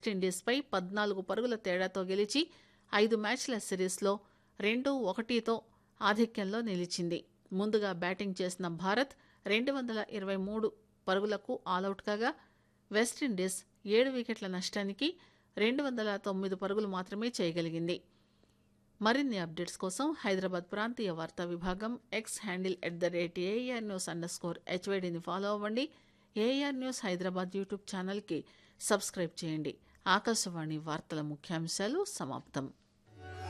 వెస్టిండీస్పై పద్నాలుగు పరుగుల తేడాతో గెలిచి ఐదు మ్యాచ్ల సిరీస్లో రెండు ఒకటితో ఆధిక్యంలో నిలిచింది ముందుగా బ్యాటింగ్ చేసిన భారత్ రెండు వందల ఇరవై మూడు పరుగులకు ఆలౌట్ కాగా వెస్టిండీస్ ఏడు వికెట్ల నష్టానికి రెండు వందల తొమ్మిది పరుగులు మాత్రమే చేయగలిగింది మరిన్ని అప్డేట్స్ కోసం హైదరాబాద్ ప్రాంతీయ వార్తా విభాగం X handle at the rate AR news underscore హెచ్వైడిని ఫాలో అవ్వండి ఏఆర్ న్యూస్ హైదరాబాద్ యూట్యూబ్ ఛానల్కి సబ్స్క్రైబ్ చేయండి ఆకాశవాణి వార్తల ముఖ్యాంశాలు సమాప్తం